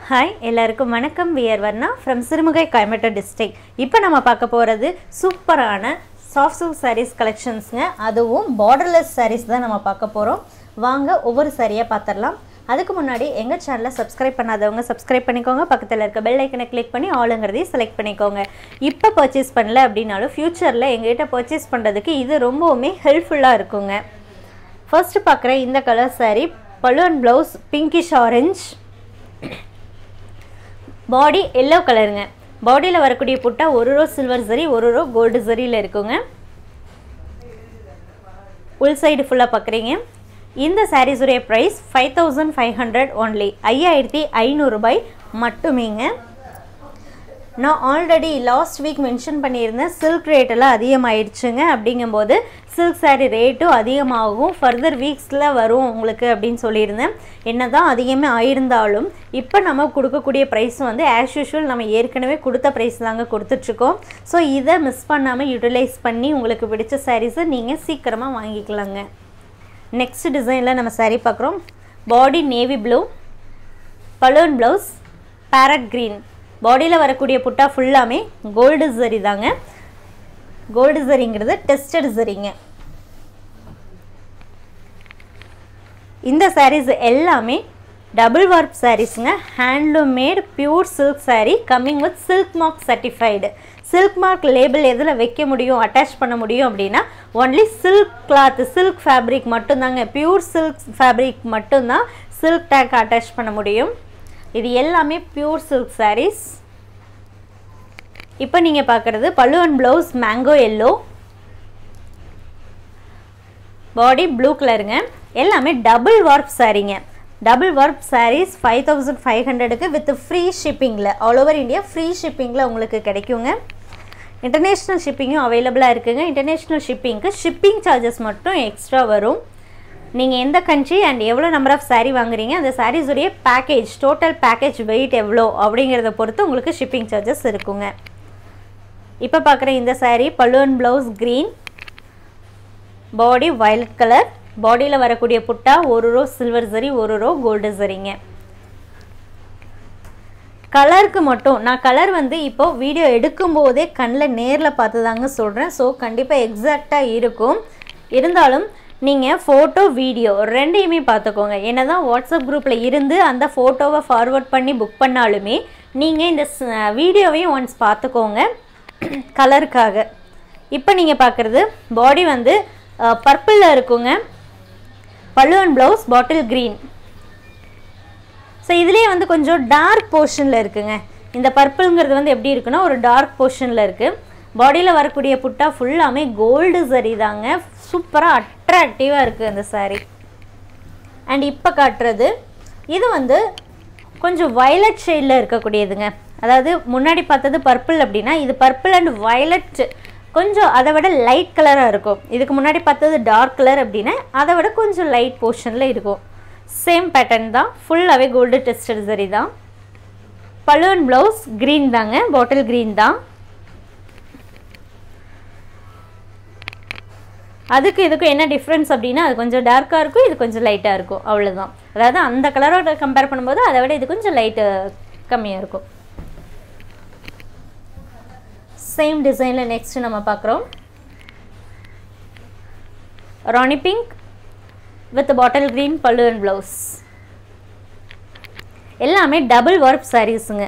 hi எல்லாருக்கும் வணக்கம் we're Varna from Sirumugai Coimbatore district இப்போ நம்ம பார்க்க போகிறது சூப்பரான சாஃப்ட் சில்க் sarees கலெக்ஷன்ஸுங்க அதுவும் பார்டர்லெஸ் sarees தான் நம்ம பார்க்க போகிறோம் வாங்க ஒவ்வொரு சாரியாக பார்த்துடலாம் அதுக்கு முன்னாடி எங்கள் சேனலை சப்ஸ்கிரைப் பண்ணாதவங்க சப்ஸ்கிரைப் பண்ணிக்கோங்க பக்கத்தில் இருக்க பெல் ஐக்கனை கிளிக் பண்ணி ஆளுங்கிறதையும் செலக்ட் பண்ணிக்கோங்க இப்போ பர்ச்சேஸ் பண்ணல அப்படின்னாலும் ஃப்யூச்சரில் எங்ககிட்ட பர்ச்சேஸ் பண்ணுறதுக்கு இது ரொம்பவுமே ஹெல்ப்ஃபுல்லாக இருக்குங்க ஃபர்ஸ்ட் பார்க்குற இந்த கலர் saree பலூன் blouse pinkish orange body yellow கலருங்க பாடியில் வரக்கூடிய புட்டா ஒரு ரோ சில்வர் சரி ஒரு ரோ கோல்டு சரியில் இருக்குங்க உள் சைடு ஃபுல்லாக பார்க்குறீங்க இந்த சாரீஸுடைய price five thousand five hundred only ஐயாயிரத்தி ஐநூறுபாய் மட்டுமேங்க நான் ஆல்ரெடி லாஸ்ட் வீக் மென்ஷன் பண்ணியிருந்தேன் சில்க் ரேட் எல்லாம் அதிகமாயிடுச்சுங்க அப்படிங்கும்போது சில்க் saree ரேட்டும் அதிகமாகும் ஃபர்தர் வீக்ஸில் வரும் உங்களுக்கு அப்படின்னு சொல்லியிருந்தேன் என்ன தான் அதிகமே ஆயிருந்தாலும் இப்போ நம்ம கொடுக்கக்கூடிய ப்ரைஸ் வந்து ஆஸ் யூஷுவல் நம்ம ஏற்கனவே கொடுத்த ப்ரைஸ் தாங்க கொடுத்துட்ருக்கோம் ஸோ இதை மிஸ் பண்ணாமல் யூட்டிலைஸ் பண்ணி உங்களுக்கு பிடிச்ச சாரீஸை நீங்கள் சீக்கிரமாக வாங்கிக்கலாங்க நெக்ஸ்ட் டிசைனில் நம்ம saree பார்க்குறோம் பாடி நேவி ப்ளூ பலூன் ப்ளவுஸ் பேரட் க்ரீன் பாடியில் வரக்கூடிய புட்டா ஃபுல்லாமே கோல்டு சரி தாங்க கோல்டு சரிங்கிறது டெஸ்டட் சரிங்க இந்த sarees எல்லாமே டபுள் வார்ப் சாரீஸுங்க handloom made pure silk saree coming with silk mark certified silk mark label எதில் வைக்க முடியும் அட்டாச் பண்ண முடியும் அப்படின்னா only silk cloth silk fabric மட்டும்தாங்க பியூர் சில்க் ஃபேப்ரிக் மட்டும்தான் சில்க் டேக் அட்டாச் பண்ண முடியும் இது எல்லாமே பியூர் சில்க் sarees இப்போ நீங்கள் பார்க்குறது pallu and blouse mango yellow body blue கலருங்க எல்லாமே டபுள் வார்ப் சாரீங்க double warp sarees five thousand five ஹண்ட்ரடுக்கு வித் ஃப்ரீ ஷிப்பிங்கில் ஆல் ஓவர் இந்தியா ஃப்ரீ ஷிப்பிங்கில் உங்களுக்கு கிடைக்குங்க இன்டர்நேஷ்னல் ஷிப்பிங்கும் அவைலபிளாக இருக்குங்க இன்டர்நேஷ்னல் ஷிப்பிங்க்கு ஷிப்பிங் சார்ஜஸ் மட்டும் எக்ஸ்ட்ரா வரும் நீங்கள் எந்த கண்ட்ரி அண்ட் எவ்வளோ நம்பர் ஆஃப் saree வாங்குறீங்க அந்த sarees உடைய பேக்கேஜ் டோட்டல் பேக்கேஜ் வெயிட் எவ்வளோ அப்படிங்கிறத பொறுத்து உங்களுக்கு ஷிப்பிங் சார்ஜஸ் இருக்குங்க இப்போ பார்க்குற இந்த saree பலூன் blouse green body violet colour பாடியில் வரக்கூடிய புட்டா ஒரு ரோ சில்வர் சரி ஒரு ரோ கோல்டு சரிங்க கலருக்கு மட்டும் நான் கலர் வந்து இப்போ வீடியோ எடுக்கும்போதே கண்ணில் நேரில் பார்த்து தாங்க சொல்கிறேன் ஸோ கண்டிப்பாக எக்ஸாக்டாக இருக்கும் இருந்தாலும் நீங்கள் ஃபோட்டோ வீடியோ ரெண்டையுமே பார்த்துக்கோங்க என்ன தான் வாட்ஸ்அப் குரூப்பில் இருந்து அந்த ஃபோட்டோவை ஃபார்வர்ட் பண்ணி புக் பண்ணாலுமே நீங்கள் இந்த வீடியோவையும் ஒன்ஸ் பார்த்துக்கோங்க கலருக்காக இப்போ நீங்கள் பார்க்குறது பாடி வந்து பர்பிளில் இருக்குங்க pallu and blouse bottle green so இதுலேயே வந்து கொஞ்சம் டார்க் போர்ஷனில் இருக்குங்க இந்த பர்பிள்ங்கிறது வந்து எப்படி இருக்குன்னா ஒரு டார்க் போர்ஷனில் இருக்குது பாடியில் வரக்கூடிய புட்டா ஃபுல்லாமே கோல்டு சரி தாங்க சூப்பராக அட்ராக்டிவாக இருக்குது அந்த saree அண்ட் இப்போ காட்டுறது இது வந்து கொஞ்சம் வயலட் ஷேடில் இருக்கக்கூடியதுங்க அதாவது முன்னாடி பார்த்தது பர்பிள் அப்படின்னா இது பர்பிள் அண்ட் வயலட் கொஞ்சம் அதை விட லைட் கலராக இருக்கும் இதுக்கு முன்னாடி பார்த்தது டார்க் கலர் அப்படின்னா அதை விட கொஞ்சம் லைட் போர்ஷனில் இருக்கும் சேம் பேட்டர்ன் தான் ஃபுல்லாகவே கோல்டு டெஸ்டட் சரி தான் பலூன் ப்ளவுஸ் க்ரீன் தாங்க பாட்டில் க்ரீன் தான் அதுக்கு இதுக்கும் என்ன டிஃப்ரென்ஸ் அப்படின்னா அது கொஞ்சம் டார்க்காக இருக்கும் இது கொஞ்சம் லைட்டாக இருக்கும் அவ்வளோதான் அதாவது அந்த கலரோட கம்பேர் பண்ணும்போது அதை விட இது கொஞ்சம் லைட்டு கம்மியாக இருக்கும் சேம் டிசைனில் நெக்ஸ்ட் நம்ம பார்க்குறோம் rani pink with bottle green pallu and blouse எல்லாமே டபுள் ஒர்க் சாரீஸுங்க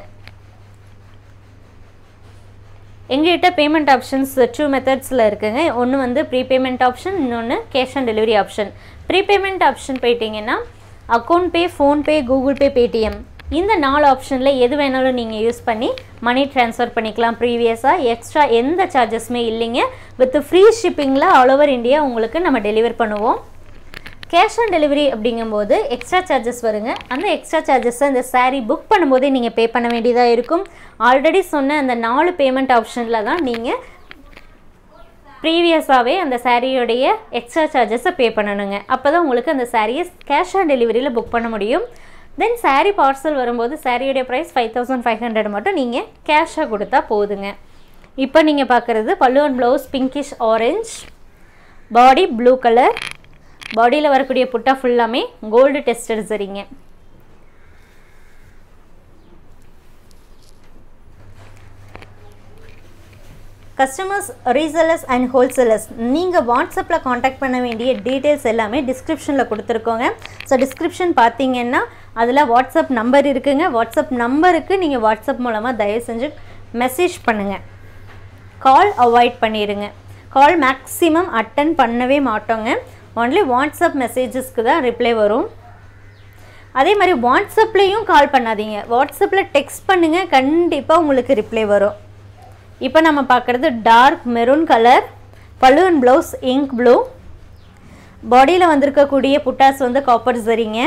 எங்ககிட்ட பேமெண்ட் ஆப்ஷன்ஸ் டூ மெத்தட்ஸில் இருக்குங்க ஒன்று வந்து ப்ரீபேமெண்ட் ஆப்ஷன் இன்னொன்று cash on delivery option prepayment option போயிட்டீங்கன்னா account pay PhonePe Google Pay Paytm இந்த நாலு ஆப்ஷனில் எது வேணாலும் நீங்கள் யூஸ் பண்ணி மணி ட்ரான்ஸ்ஃபர் பண்ணிக்கலாம் ப்ரீவியஸாக எக்ஸ்ட்ரா எந்த சார்ஜஸுமே இல்லைங்க வித் ஃப்ரீ ஷிப்பிங்கில் ஆல் ஓவர் இந்தியா உங்களுக்கு நம்ம டெலிவர் பண்ணுவோம் கேஷ் ஆன் டெலிவரி அப்படிங்கும்போது எக்ஸ்ட்ரா சார்ஜஸ் வருங்க அந்த எக்ஸ்ட்ரா சார்ஜஸை இந்த saree புக் பண்ணும்போதே நீங்கள் பே பண்ண வேண்டியதாக இருக்கும் ஆல்ரெடி சொன்ன அந்த நாலு பேமெண்ட் ஆப்ஷனில் தான் நீங்கள் ப்ரீவியஸாகவே அந்த சாரியோடைய எக்ஸ்ட்ரா சார்ஜஸை பே பண்ணணுங்க அப்போ தான் உங்களுக்கு அந்த சாரியை கேஷ் ஆன் டெலிவரியில் புக் பண்ண முடியும் தென் saree பார்சல் வரும்போது சாரியோடைய price five thousand five hundred மட்டும் நீங்கள் கேஷாக கொடுத்தா போதுங்க இப்போ நீங்கள் பார்க்குறது pallu and blouse pinkish orange body blue colour பாடியில் வரக்கூடிய புட்டா ஃபுல்லாமே கோல்டு டெஸ்டட் சரிங்க கஸ்டமர்ஸ் ரீசெல்லர்ஸ் அண்ட் ஹோல்சேலர்ஸ் நீங்கள் வாட்ஸ்அப்பில் காண்டாக்ட் பண்ண வேண்டிய டீட்டெயில்ஸ் எல்லாமே டிஸ்கிரிப்ஷனில் கொடுத்துருக்கோங்க ஸோ டிஸ்கிரிப்ஷன் பார்த்தீங்கன்னா அதில் வாட்ஸ்அப் நம்பர் இருக்குங்க வாட்ஸ்அப் நம்பருக்கு நீங்கள் வாட்ஸ்அப் மூலமாக தயவு செஞ்சு மெசேஜ் பண்ணுங்கள் கால் அவாய்ட் பண்ணிடுங்க கால் மேக்ஸிமம் அட்டன் பண்ணவே மாட்டோங்க ஒன்லி வாட்ஸ்அப் மெசேஜஸ்க்கு தான் ரிப்ளை வரும் அதே மாதிரி வாட்ஸ்அப்லேயும் கால் பண்ணாதீங்க வாட்ஸ்அப்பில் டெக்ஸ்ட் பண்ணுங்கள் கண்டிப்பாக உங்களுக்கு ரிப்ளை வரும் இப்போ நம்ம பார்க்குறது டார்க் மெரூன் கலர் பலூன் ப்ளவுஸ் இங்க் ப்ளூ பாடியில் வந்திருக்கக்கூடிய புட்டாஸ் வந்து காப்பர் சரிங்க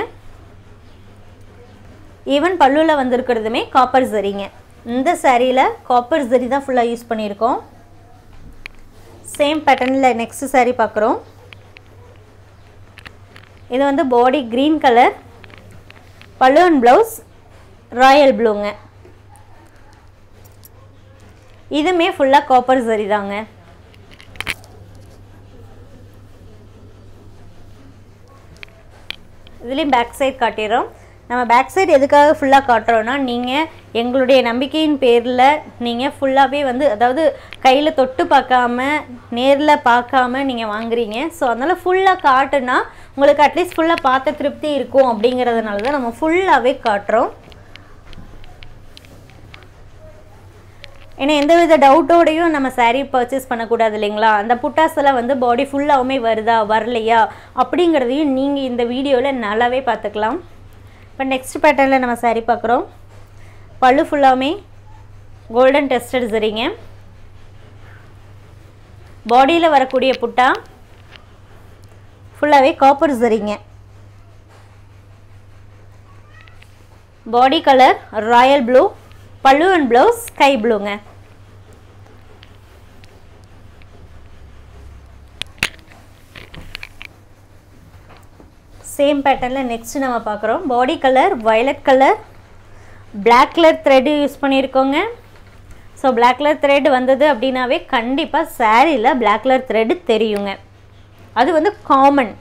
ஈவன் பல்லுவில் வந்திருக்கிறதுமே காப்பர் சரிங்க இந்த சாரியில் காப்பர் சரி தான் ஃபுல்லாக யூஸ் பண்ணியிருக்கோம் சேம் பேட்டர்னில் நெக்ஸ்ட் சாரீ பார்க்குறோம் இது வந்து பாடி க்ரீன் கலர் பலூன் ப்ளவுஸ் ராயல் ப்ளூங்க இதுமே ஃபுல்லாக காப்பர் சரி தாங்க இதுலேயும் பேக் சைட் காட்டிடுறோம் நம்ம பேக் சைடு எதுக்காக ஃபுல்லாக காட்டுறோன்னா நீங்கள் எங்களுடைய நம்பிக்கையின் பேரில் நீங்கள் ஃபுல்லாகவே வந்து அதாவது கையில் தொட்டு பார்க்காம நேரில் பார்க்காம நீங்கள் வாங்குறீங்க ஸோ அதனால் ஃபுல்லாக காட்டுனா உங்களுக்கு அட்லீஸ்ட் ஃபுல்லாக பார்த்த திருப்தி இருக்கும் அப்படிங்கிறதுனால தான் நம்ம ஃபுல்லாகவே காட்டுறோம் ஏன்னா எந்தவித டவுட்டோடையும் நம்ம saree பர்ச்சேஸ் பண்ணக்கூடாது இல்லைங்களா அந்த புட்டாஸெல்லாம் வந்து பாடி ஃபுல்லாகவுமே வருதா வரலையா அப்படிங்கிறதையும் நீங்கள் இந்த வீடியோவில் நல்லாவே பார்த்துக்கலாம் இப்போ நெக்ஸ்ட் பேட்டர்னில் நம்ம saree பார்க்குறோம் பல்லு ஃபுல்லாகவுமே கோல்டன் டெஸ்டட் சரிங்க பாடியில் வரக்கூடிய புட்டா ஃபுல்லாகவே காப்பர் சரிங்க body colour royal blue pallu and blouse sky ப்ளூங்க சேம் பேட்டர்னில் நெக்ஸ்ட் நம்ம பார்க்குறோம் body colour violet colour black colour thread use பண்ணியிருக்கோங்க ஸோ பிளாக் கலர் த்ரெட் வந்தது அப்படின்னாவே கண்டிப்பாக சாரியில் பிளாக் கலர் த்ரெட்டு தெரியுங்க அது வந்து காமன்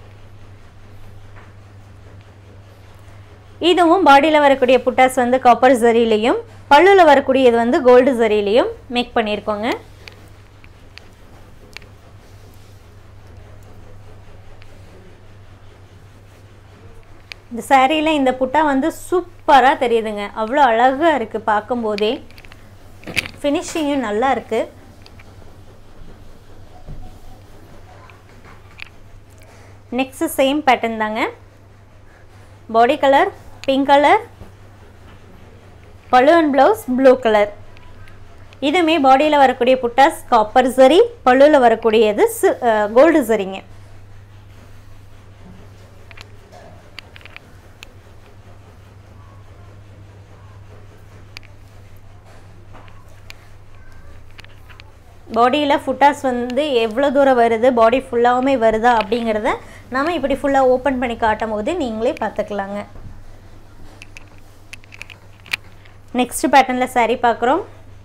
இதுவும் பாடியில் வரக்கூடிய புட்டாஸ் வந்து காப்பர் ஜரிலையும் பல்லுவில் வரக்கூடியது வந்து கோல்டு ஜரிலையும் மேக் பண்ணியிருக்கோங்க இந்த சாரியில் இந்த புட்டா வந்து சூப்பராக தெரியுதுங்க அவ்வளோ அழகாக இருக்குது பார்க்கும்போதே ஃபினிஷிங்கும் நல்லா இருக்குது நெக்ஸ்ட் சேம் பேட்டர்ன் தாங்க body colour pink colour pallu and blouse blue colour இதுவுமே பாடியில் வரக்கூடிய புட்டாஸ் காப்பர் சரி பழுவில் வரக்கூடியது கோல்டு சரிங்க பாடியில் ஃபுட்டாஸ் வந்து எவ்வளோ தூரம் வருது பாடி ஃபுல்லாகவுமே வருதா அப்படிங்கிறத நம்ம இப்படி ஃபுல்லாக ஓப்பன் பண்ணி காட்டும் போது நீங்களே பார்த்துக்கலாங்க நெக்ஸ்ட் பேட்டர்னில் saree பார்க்குறோம்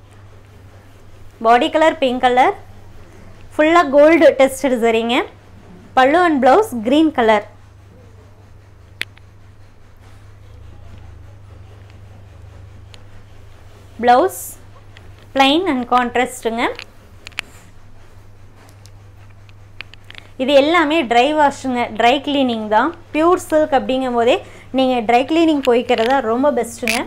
பாடி கலர் பிங்க் கலர் ஃபுல்லாக கோல்டு டெஸ்டட் சரிங்க pallu and blouse green colour blouse plain and கான்ட்ராஸ்ட்டுங்க இது எல்லாமே ட்ரை வாஷுங்க ட்ரை கிளீனிங் தான் பியூர் சில்க் அப்படிங்கும் போதே நீங்கள் ட்ரை கிளீனிங் போய்க்கிறதா ரொம்ப பெஸ்ட்டுங்க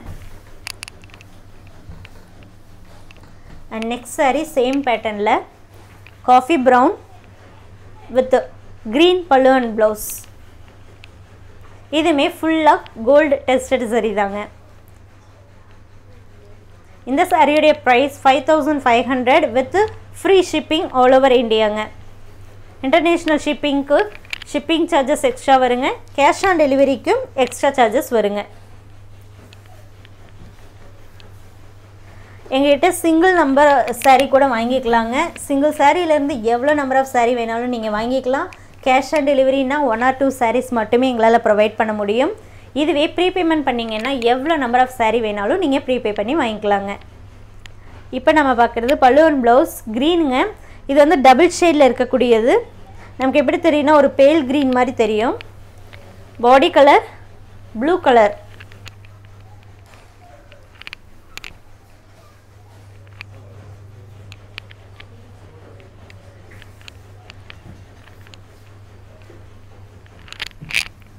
அண்ட் நெக்ஸ்ட் சாரீ சேம் பேட்டர்னில் coffee brown with green pallu and blouse இதுவுமே ஃபுல்லாக கோல்டு டெஸ்டட் சரி தாங்க இந்த சாரியுடைய price five thousand five hundred with free shipping all over இந்தியாங்க இன்டர்நேஷ்னல் ஷிப்பிங்க்கு ஷிப்பிங் சார்ஜஸ் எக்ஸ்ட்ரா வருங்க கேஷ் ஆன் டெலிவரிக்கும் எக்ஸ்ட்ரா சார்ஜஸ் வருங்க எங்ககிட்ட சிங்கிள் நம்பர் saree கூட வாங்கிக்கலாங்க சிங்கிள் சாரீலேருந்து எவ்வளோ நம்பர் ஆஃப் saree வேணாலும் நீங்கள் வாங்கிக்கலாம் கேஷ் ஆன் டெலிவரினா ஒன் ஆர் டூ sarees மட்டுமே எங்களால் ப்ரொவைட் பண்ண முடியும் இதுவே ப்ரீபேமெண்ட் பண்ணிங்கன்னா எவ்வளோ நம்பர் ஆஃப் saree வேணாலும் நீங்கள் ப்ரீபே பண்ணி வாங்கிக்கலாங்க இப்போ நம்ம பார்க்குறது பல்லுவன் ப்ளவுஸ் க்ரீனுங்க இது வந்து டபுள் ஷேடில் இருக்கக்கூடியது நமக்கு எப்படி தெரியும்னா ஒரு பேல் க்ரீன் மாதிரி தெரியும் body colour blue colour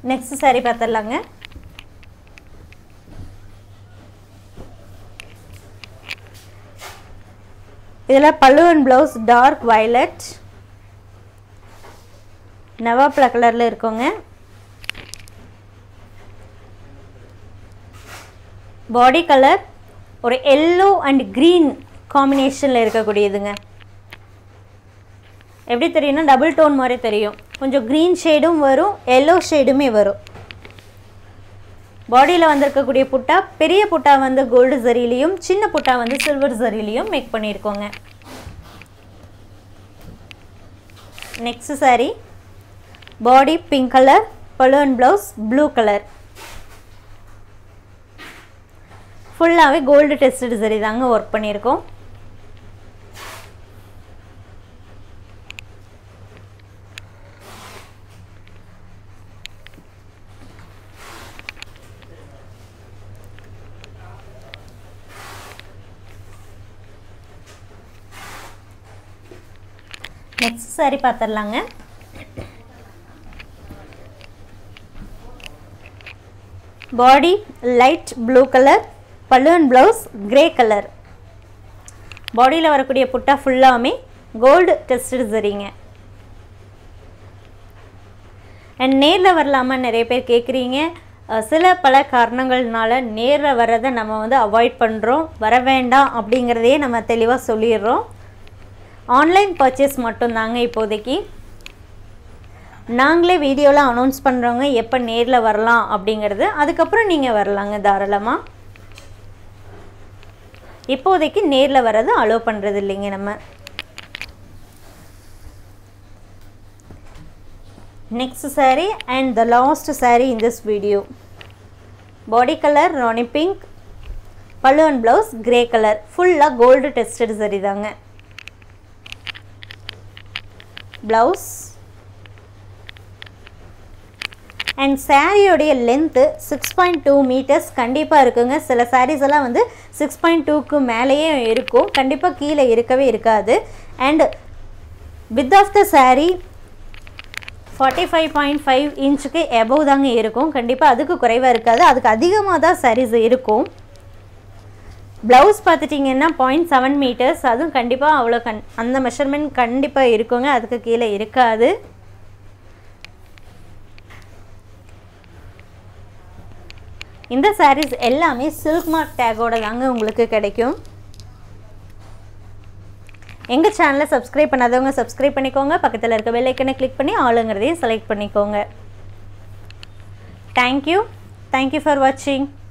next saree பார்த்துடலாங்க இதில் பல்லுவன் ப்ளவுஸ் டார்க் வயலட் நவாப்ல கலரில் இருக்குங்க பாடி கலர் ஒரு எல்லோ அண்ட் க்ரீன் காம்பினேஷனில் இருக்கக்கூடியதுங்க எப்படி தெரியும்னா டபுள் டோன் மாதிரி தெரியும் கொஞ்சம் க்ரீன் ஷேடும் வரும் எல்லோ ஷேடுமே வரும் பாடியில் வந்திருக்கக்கூடிய புட்டா பெரிய புட்டா வந்து கோல்டு ஜரிலையும் சின்ன புட்டா வந்து சில்வர் ஜரிலையும் மேக் பண்ணியிருக்கோங்க next saree body pink colour பலூன் ப்ளவுஸ் ப்ளூ கலர் ஃபுல்லாகவே கோல்டு டெஸ்டட் சரி தாங்க ஒர்க் பண்ணியிருக்கோம் நெக்ஸ்ட் saree பார்த்துடலாங்க பாடி லைட் ப்ளூ கலர் பலூன் ப்ளவுஸ் கிரே கலர் பாடியில் வரக்கூடிய புட்டா ஃபுல்லாமே கோல்டு டெஸ்டட் சரிங்க அண்ட் நேரில் வரலாமா நிறைய பேர் கேட்குறீங்க அஹ் சில பல காரணங்கள்னால நேரில் வர்றதை நம்ம வந்து அவாய்ட் பண்ணுறோம் வர வேண்டாம் அப்படிங்கிறதையே நம்ம தெளிவாக சொல்லிடுறோம் ஆன்லைன் பர்ச்சேஸ் மட்டும்தாங்க இப்போதைக்கு நாங்களே வீடியோவில் அனௌன்ஸ் பண்ணுறவங்க எப்போ நேரில் வரலாம் அப்படிங்கிறது அதுக்கப்புறம் நீங்கள் வரலாங்க தாராளமாக இப்போதைக்கு நேரில் வர்றது அலோவ் பண்ணுறது இல்லைங்க நம்ம next saree and the last saree in this video body colour rani pink pallu and blouse grey colour ஃபுல்லாக கோல்டு டெஸ்டட் சரி தாங்க ப்ளவுஸ் அண்ட் சாரியோடைய length six point two meters கண்டிப்பாக இருக்குங்க சில sarees எல்லாம் வந்து சிக்ஸ் பாயிண்ட் டூக்கு மேலேயே இருக்கும் கண்டிப்பாக கீழே இருக்கவே இருக்காது and width of the saree forty five point five இன்ச்சுக்கு எபவ் தாங்க இருக்கும் கண்டிப்பாக அதுக்கு குறைவாக இருக்காது அதுக்கு அதிகமாக தான் sarees இருக்கும் ப்ளவுஸ் பார்த்துட்டிங்கன்னா பாயிண்ட் செவன் மீட்டர்ஸ் அதுவும் கண்டிப்பாக அவ்வளோ கண் அந்த மெஷர்மெண்ட் கண்டிப்பாக இருக்குங்க அதுக்கு கீழே இருக்காது இந்த sarees எல்லாமே சில்க் மார்க் டேக்கோட தாங்க உங்களுக்கு கிடைக்கும் எங்கள் சேனலை சப்ஸ்கிரைப் பண்ணாதவங்க சப்ஸ்கிரைப் பண்ணிக்கோங்க பக்கத்தில் இருக்க பெல் ஐக்கனை கிளிக் பண்ணி ஆளுங்கிறதையும் செலக்ட் பண்ணிக்கோங்க தேங்க்யூ தேங்க்யூ ஃபார் வாட்சிங்